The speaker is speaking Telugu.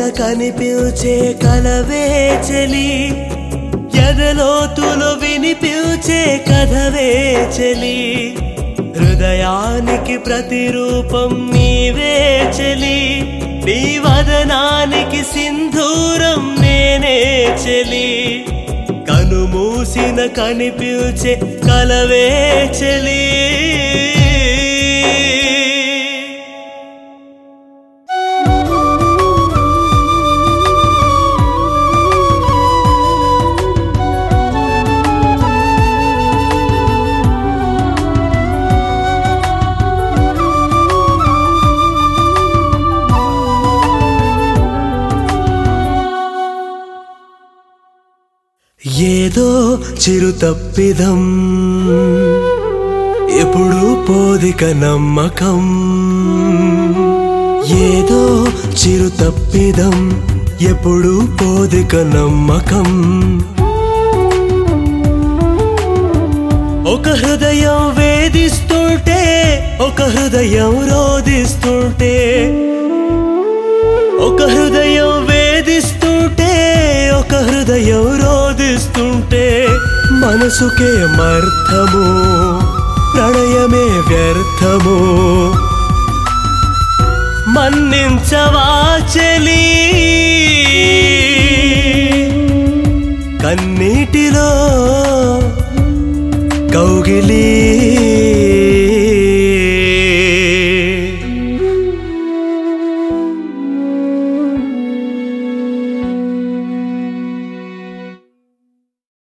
కనిపించే కలవే చెలి ఎదలోతులు వినిపించే కథవే చెలి హృదయానికి ప్రతిరూపం నీవే చెలి నీ వదనానికి సింధూరం నేనే చెలి కనుమూసిన కనిపించే కలవే చెలి ఏదో చిరు తప్పిదం ఎప్పుడు పోదిక నమ్మకం ఏదో చిరు తప్పిదం ఎప్పుడు పోదిక నమ్మకం ఒక హృదయం వేధిస్తుంటే ఒక హృదయం రోధిస్తుంటే ఒక హృదయం వేధిస్తుంటే ఒక హృదయం రోధిస్తుంటే మనసుకే మర్థము ప్రణయమే వ్యర్థము మన్నించవా చెలి కన్నీటిలో కౌగిలి